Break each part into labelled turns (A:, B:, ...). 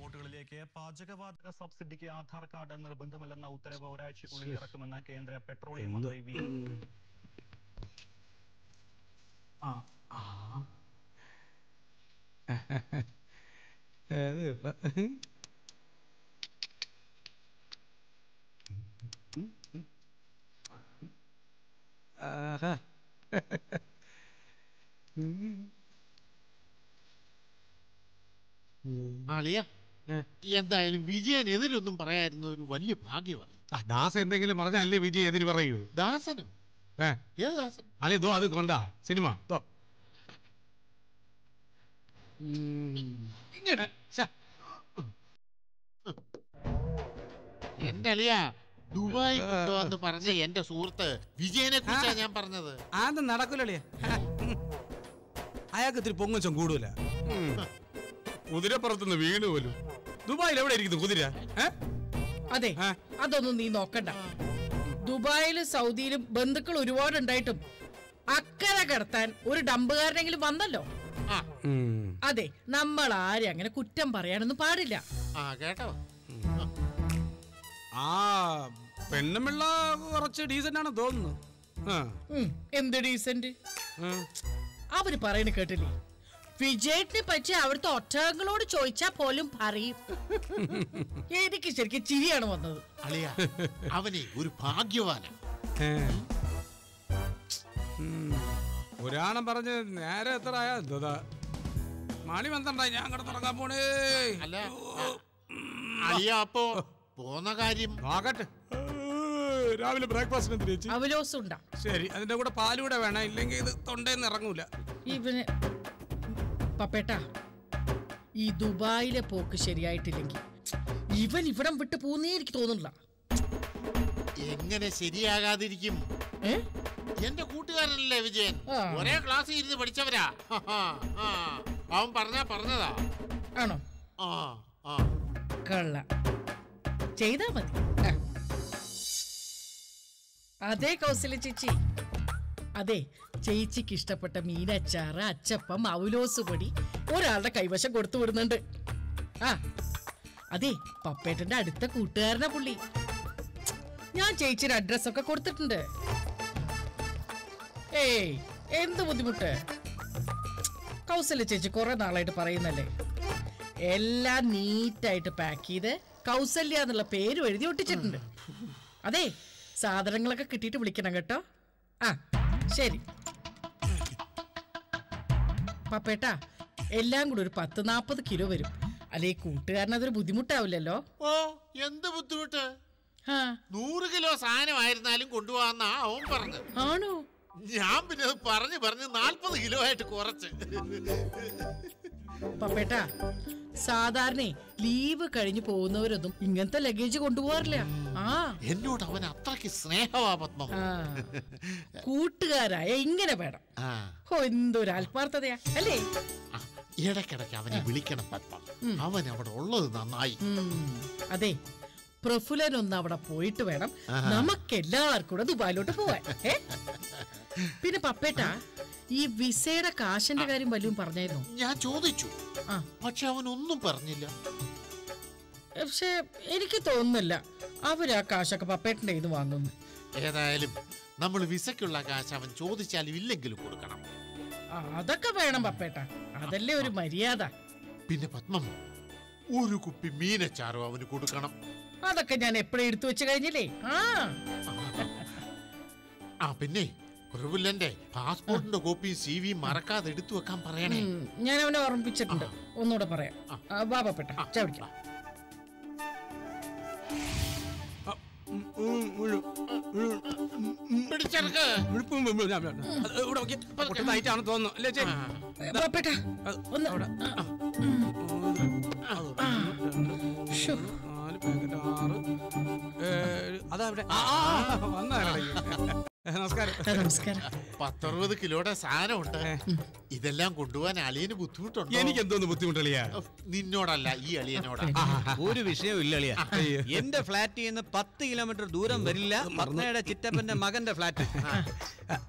A: വോട്ടുകളിലേക്ക് പാചകവാതക സബ്സിഡിക്ക് ആധാർ കാർഡ് നിർബന്ധമല്ലെന്ന ഉത്തരവ് ഒരാഴ്ചക്കുള്ളിൽ ഇറക്കുമെന്ന് കേന്ദ്ര പെട്രോളിയം മന്ത്രി വി
B: ആ ആ അത് ഇപ്പ- ആഹാ.
C: ആളിയ
B: ഏ.
C: എന്തായാലും വിജയനെതിരൊന്നും പറയായിരുന്നു ഒരു വലിയ ഭാഗ്യമാണ്
B: ആ, ദാസ് എന്തെങ്കിലും പറഞ്ഞല്ലേ വിജയ് എതിര് പറയൂ
C: ദാസനും
B: ഏ
C: ഏത് ദാസൻ
B: അല്ലെ ദോ അത് കൊണ്ടാ സിനിമ ദോ ഇങ്ങനെ ശ്ശെ.
C: എന്റെ അളിയ ദുബായ് കൊണ്ടുവന്ന് പറഞ്ഞ എന്റെ സുഹൃത്ത് വിജയനെ കുറിച്ചാ ഞാൻ പറഞ്ഞത്
B: അത് നടക്കൂലേ അയാൾക്ക് ഇത്തിരി പൊങ്ങച്ചം കൂടുതല കുതിരപ്പുറത്തുനിന്ന് വീണ് പോലും ദുബായിൽ എവിടെ ഇരിക്കുന്നു കുതിര ഏ?
D: അതെ
B: ആ.
D: അതൊന്നും നീ നോക്കണ്ട ദുബായിലും സൗദിയിലും ബന്ധുക്കൾ ഒരുപാട് ഉണ്ടായിട്ടും അക്കരെ കിടത്താൻ ഒരു ഡമ്പുകാരനെങ്കിലും വന്നല്ലോ
C: ആ
B: ഉം.
D: അതെ നമ്മൾ ആരും അങ്ങനെ കുറ്റം പറയാനൊന്നും പാടില്ല
C: ആ കേട്ടോ
B: ആ പെണ്ണുമ്പിള്ള കുറച്ച് ഡീസന്റ് ആണ് തോന്നുന്നു ആ,
D: ഉം, എന്ത് ഡീസന്റ്
B: ആ.
D: അവര് പറയുന്നത് കേട്ടില്ലേ വിജയത്തിനെ പറ്റി അവിടുത്തെ ഒറ്റകളോട് ചോദിച്ചാ പോലും പറയും എനിക്ക് ശരിക്കും ചിരിയാണ് വന്നത്
C: അളിയ അവനെ ഒരു ഭാഗ്യവാന
B: ഏ. ഉം. പുരാണം പറഞ്ഞ് നേരെ എത്ര ആയാ ദാ. മണി പന്ത്രണ്ടായി ഞാൻ അങ്ങോട്ട് തുടങ്ങാൻ പോണേ
C: അല്ല ആ, അളിയ അപ്പോ പോന്ന കാര്യം
B: നോക്കട്ടെ രാവിലെ ബ്രേക്ക്ഫാസ്റ്റിന് എന്തിനു ചേച്ചി
D: അവലോസം ഉണ്ടാ
B: ശരി അതിന്റെ കൂടെ പാലൂടെ വേണം ഇല്ലെങ്കിൽ ഇത് തൊണ്ടേന്ന് ഇറങ്ങൂല
D: ഇവന് പപ്പേട്ടാ ഈ ദുബായിലെ പോക്ക് ശരിയായിട്ടില്ലെങ്കിൽ ഇവൻ ഇവിടം വിട്ട് പോകുന്നേ എനിക്ക് തോന്നുന്നില്ല
C: എങ്ങനെ ശരിയാകാതിരിക്കും
D: ഏ
C: എന്റെ കൂട്ടുകാരനല്ലേ വിജയൻ
D: ആ.
C: ഒരേ ക്ലാസ്സിൽ ഇരുന്ന് പഠിച്ചവരാ ആ, ആ. അവൻ പറഞ്ഞാ പറഞ്ഞതാ
D: ആണോ
C: ആ ആ
D: കള്ള ചെയ്താ മതി ആ. അതെ കൗസല്യ ചേച്ചി അതെ ചേച്ചിക്ക് ഇഷ്ടപ്പെട്ട മീനച്ചാറ് അച്ചപ്പം അവലോസ് പൊടി ഒരാളുടെ കൈവശം കൊടുത്തു വിടുന്നുണ്ട് ആ അതെ പപ്പേട്ടന്റെ അടുത്ത കൂട്ടുകാരനാ പുള്ളി ഞാൻ ചേച്ചിയുടെ അഡ്രസ് ഒക്കെ കൊടുത്തിട്ടുണ്ട് ഏയ് എന്ത് ബുദ്ധിമുട്ട് കൗസല്യ ചേച്ചി കുറെ നാളായിട്ട് പറയുന്നല്ലേ എല്ലാം നീറ്റായിട്ട് പാക്ക് ചെയ്ത് കൗസല്യ എന്നുള്ള പേരും എഴുതി ഒട്ടിച്ചിട്ടുണ്ട് അതെ സാധനങ്ങളൊക്കെ കിട്ടിയിട്ട് വിളിക്കണം കേട്ടോ ആ ശരി പപ്പേട്ടാ എല്ലാം കൂടി ഒരു പത്ത് നാൽപ്പത് കിലോ വരും അല്ലെ ഈ കൂട്ടുകാരൻ അതൊരു ബുദ്ധിമുട്ടാവില്ലല്ലോ
C: ഓ എന്ത് ബുദ്ധിമുട്ട്
D: ആ
C: നൂറ് കിലോ സാധനമായിരുന്നാലും കൊണ്ടുപോകാന്നാ അവൻ പറഞ്ഞത്
D: ആണോ
C: ഞാൻ പിന്നെ അത് പറഞ്ഞു പറഞ്ഞ് നാൽപ്പത് കിലോ ആയിട്ട് കുറച്ച്
D: പപ്പേട്ടാ സാധാരണ ലീവ് കഴിഞ്ഞു പോകുന്നവരൊന്നും ഇങ്ങനത്തെ ലഗേജ് കൊണ്ടുപോകാറില്ല ആ
C: എന്നോട് അവൻ അത്രയ്ക്ക് സ്നേഹമാ പത്മം
D: ആ കൂട്ടുകാരായ ഇങ്ങനെ വേണം
C: ആ
D: ഓ എന്തൊരു ആത്മാർത്ഥതയാ അല്ലേ
C: ആ, ഇടയ്ക്കിടയ്ക്ക് അവനെ വിളിക്കണം പത്മം അവൻ അവിടെ ഉള്ളത് നന്നായി
D: ഉം, അതെ പ്രഫുലൻ ഒന്ന് അവിടെ പോയിട്ട് വേണം നമുക്ക് എല്ലാവർക്കും കൂടെ ദുബായിലോട്ട് പോവാൻ ഏ പിന്നെ പപ്പേട്ടാ ഈ വിസയുടെ കാശിന്റെ കാര്യം വല്ലതും പറഞ്ഞായിരുന്നോ
C: ഞാൻ ചോദിച്ചു
D: ആ
C: പക്ഷെ അവൻ ഒന്നും പറഞ്ഞില്ല
D: പക്ഷെ എനിക്ക് തോന്നുന്നില്ല അവര് ആ കാശൊക്കെ പപ്പേട്ടൻ്റെ ഇത് വാങ്ങുന്നു
C: ഏതായാലും നമ്മൾ വിസയ്ക്കുള്ള കാശ് അവൻ ചോദിച്ചാലും ഇല്ലെങ്കിലും കൊടുക്കണം
D: ആ, അതൊക്കെ വേണം പപ്പേട്ട അതല്ലേ ഒരു മര്യാദ
C: പിന്നെ പത്മം ഒരു കുപ്പി മീനച്ചാറും അവന് കൊടുക്കണം
D: അതൊക്കെ ഞാൻ എപ്പോഴും എടുത്തു വെച്ച് കഴിഞ്ഞില്ലേ ആ
C: ആ പിന്നെ പ്രഫുല്ലന്റെ പാസ്പോർട്ടിന്റെ കോപ്പിയും സി വിയും മറക്കാതെ എടുത്തു വെക്കാൻ പറയണേ
D: ഉം, ഞാൻ അവനെ ഓർമ്മിപ്പിച്ചിട്ടുണ്ട് ഒന്നുകൂടെ പറയാം ആ, വാ പപ്പേട്ട ചവിടിക്കാം
B: ആ, ഉം, ഉം, ഉം, ഉം, ഉം.
C: പിടിച്ചെടുക്ക്
B: ഉഴുപ്പും ഉം, ഉം, ഉം, ഉം. അത് ഇവിടെ നോക്കിയേ. പൊട്ടുന്നതായിട്ടാണ് തോന്നുന്നു അല്ലേ ചേച്ചി
D: പപ്പേട്ട ഒന്ന് ആ, ശ്ശോ.
B: നാല് പാക്കറ്റ് ആറ് ഏഴ് അതാ ഇവിടെ ആ, ആ, വന്നതാണല്ലേ. നമസ്കാരം
D: ആ, നമസ്കാരം
C: പത്തറുപത് കിലോയുടെ സാധനമുണ്ട് ഇതെല്ലാം കൊണ്ടുപോകാൻ അളിയന് ബുദ്ധിമുട്ടുണ്ടോ
B: എനിക്ക് എന്തോന്ന് ബുദ്ധിമുട്ടളിയാ
C: ഉഫ്, നിന്നോടല്ല ഈ അളിയനോടാ
E: ഒരു വിഷയവും ഇല്ല അളിയ എന്റെ ഫ്ലാറ്റിൽ നിന്ന് പത്ത് കിലോമീറ്റർ ദൂരം വരില്ല പത്മയുടെ ചിറ്റപ്പന്റെ മകന്റെ ഫ്ലാറ്റ്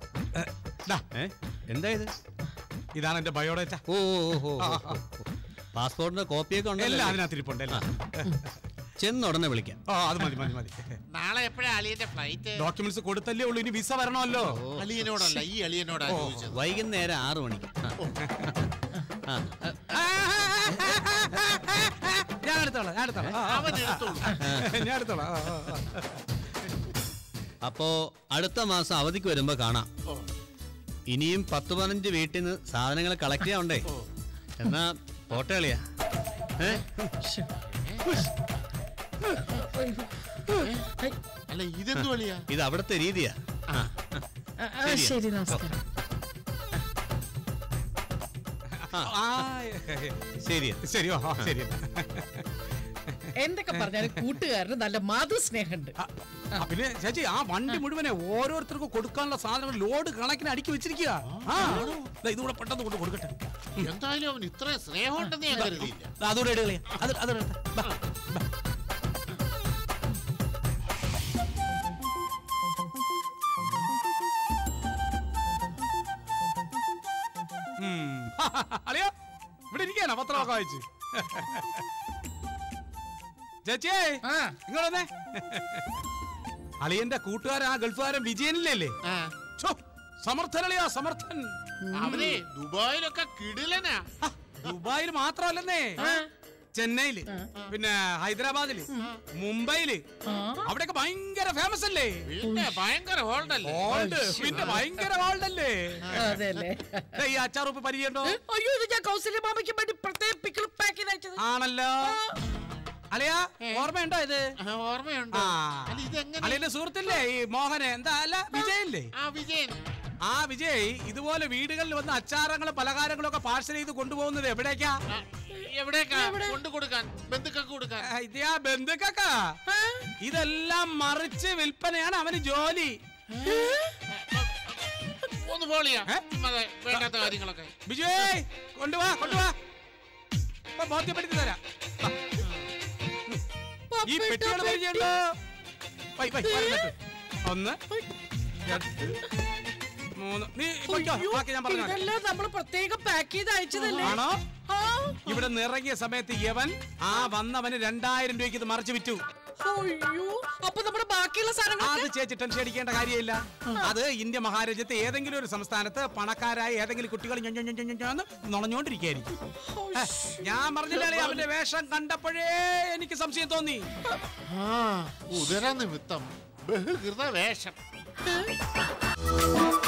B: ദാ,
E: ഏ എന്താ ഇത്
B: ഇതാണ് എന്റെ ബയോഡേറ്റ
E: ഓ ഓ, ഓ, ഓ, ഓ. പാസ്പോർട്ടിന്റെ കോപ്പിയൊക്കെ
B: എല്ലാം
E: ഉണ്ടല്ലോ
B: അതിനകത്ത് ഇരിപ്പുണ്ട് എല്ലാം
E: ചെന്ന് ഉടനെ വിളിക്കാം
B: ആ അത് മതി മതി മതി
C: നാളെ എപ്പോഴാ അളിയന്റെ ഫ്ലൈറ്റ്
B: ഡോക്യുമെന്റ്സ് കൊടുത്തല്ലേ ഉള്ളൂ ഇനി വിസ വരണമല്ലോ
C: അളിയനോടല്ല ഈ അളിയനോടാ ചോദിച്ചത്
E: വൈകുന്നേരം ആറു മണിക്ക് ആ. ആ.
B: ഞാൻ എടുത്തോളാം ഞാൻ എടുത്തോളാം ആ, ആ,
C: അവൻ എടുത്തോളൂ
B: ഞാൻ എടുത്തോളാം ആ, ആ, ആ.
E: അപ്പോ അടുത്ത മാസം അവധിക്ക് വരുമ്പോ കാണാം
C: ഓ,
E: ഇനിയും പത്ത് പതിനഞ്ച് വീട്ടിൽ നിന്ന് സാധനങ്ങൾ കളക്ട് ചെയ്യാനുണ്ടേ
C: ഓ.
E: എന്നാ പോട്ടെ കളിയാ ഏ
C: അല്ല ഇതെന്തു അളിയാ
E: ഇത് അവിടുത്തെ രീതിയാ ആ.
D: ആ, ആ, ശരി നമസ്കാരം
B: ആ,
E: ശരിയാ
B: ശരി ഓ, ആ, ശരി എന്നാ.
D: എന്തൊക്കെ പറഞ്ഞാലും കൂട്ടുകാരന് നല്ല മാതൃസ്നേഹമുണ്ട്
B: ആ, ആ, പിന്നെ ചേച്ചി ആ വണ്ടി മുഴുവനെ ഓരോരുത്തർക്കും കൊടുക്കാനുള്ള സാധനങ്ങൾ ലോഡ് കണക്കിന് അടുക്കി വെച്ചിരിക്കുക ആ ദാ ഇതുകൂടെ പെട്ടെന്ന് കൊണ്ട് കൊടുക്കട്ടെ
C: എന്തായാലും അവൻ ഇത്രയും സ്നേഹമുണ്ടെന്ന് ഞാൻ കരുതിയില്ല
B: ദാ അതുകൂടെ ഇടുകളെ അത് അത് എടുത്ത്. ബാ, ബാ. ഉം. അളിയോ ഇവിടെ ഇരിക്കാനോ പത്രമൊക്കെ വായിച്ച് ചേച്ചിയേ
D: ആ
B: ഇങ്ങോട്ട് വന്നേ അളിയന്റെ കൂട്ടുകാരൻ ആ ഗൾഫുകാരൻ വിജയനില്ലേ
C: ആ,
B: ഛോ, സമർത്ഥനളിയാ സമർത്ഥൻ
C: അവനെ ദുബായിലൊക്കെ കിടിലനാ
B: ആ, ദുബായിൽ മാത്രമല്ലെന്നേ ചെന്നൈയില് പിന്നെ ഹൈദരാബാദില് മുംബൈയില്
D: ആ.
B: അവിടെയൊക്കെ ഭയങ്കര ഫേമസ് അല്ലേ
C: പിന്നെ ഭയങ്കര ഹോൾഡല്ലേ
B: ഓൾഡ് പിന്നെ ഭയങ്കര ഓൾഡ് അല്ലേ
D: അതെല്ലേ
B: ദേ, ഈ അച്ചാറുപ്പ് പരിചയമുണ്ടോ
D: അയ്യോ ഇത് ഞാൻ കൗസല്യ മാമയ്ക്ക് വേണ്ടി പ്രത്യേക പിക്കിൾ പാക്ക് ചെയ്ത് അയച്ചത്
B: ആണല്ലോ അളിയാ ഓർമ്മയുണ്ടോ ഇത്
C: ആ, ഓർമ്മയുണ്ട്
B: ആ
C: അല്ല ഇതെങ്ങനെ
B: അളിയന്റെ സുഹൃത്തില്ലേ ഈ മോഹന് എന്താ അല്ല വിജയല്ലേ
C: ആ വിജയൻ
B: ആ വിജയ് ഇതുപോലെ വീടുകളിൽ വന്ന് അച്ചാറങ്ങളും പലഹാരങ്ങളും ഒക്കെ പാഴ്സൽ ചെയ്ത് കൊണ്ടുപോകുന്നത് എവിടേക്കാ
C: ആ, എവിടേക്കാ കൊണ്ടു കൊടുക്കാൻ ബന്ധുക്കൾക്ക് കൊടുക്കാൻ
B: ആ, ഇത് ആ ബന്ധുക്കക്ക ഇതെല്ലാം മറിച്ച് വിൽപ്പനയാണ് അവന് ജോലി
C: ഒന്ന് പോളിയാ
B: ഏ?
C: ചുമ്മാതെ വേണ്ടാത്ത കാര്യങ്ങളൊക്കെ
B: ബിജുവേ കൊണ്ടുവാ കൊണ്ടുവാ ഇപ്പൊ ബോധ്യപ്പെടുത്തി തരാം വാ. ഈ പെട്ടികൾ പരിചയമുണ്ടോ വൈ, വൈ, വരണ്ടിട്ട്. ഒന്ന് രണ്ട് മൂന്ന് നീ പൊയ്ക്കോ,
D: അയ്യോ,
B: ബാക്കി ഞാൻ പറഞ്ഞു
D: ഇതെല്ലാം നമ്മൾ പ്രത്യേകം പാക്ക് ചെയ്ത് അയച്ചതല്ലേ
B: ആണോ
D: ആ.
B: ഇവിടെ നിറങ്ങിയ സമയത്ത് യവൻ ആ വന്നവന് രണ്ടായിരം രൂപയ്ക്ക് ഇത് മറിച്ച് വിറ്റു
D: അയ്യോ അപ്പൊ നമ്മുടെ ബാക്കിയുള്ള സാധനങ്ങൾ
B: അത് ചേച്ചി ടെൻഷൻ അടിക്കേണ്ട കാര്യമില്ല അത് ഇന്ത്യ മഹാരാജ്യത്തെ ഏതെങ്കിലും ഒരു സംസ്ഥാനത്ത് പണക്കാരായ ഏതെങ്കിലും കുട്ടികൾ ഞൊ- ഞൊ- ഞൊ- ഞൊ- ഞൊ എന്ന് നുണഞ്ഞോണ്ടിരിക്കുകയായിരിക്കും ഹെ, ഞാൻ പറഞ്ഞില്ലേ അവന്റെ വേഷം കണ്ടപ്പോഴേ എനിക്ക് സംശയം തോന്നി
C: ആ ഉദര നിമിത്തം ബഹുകൃത വേഷം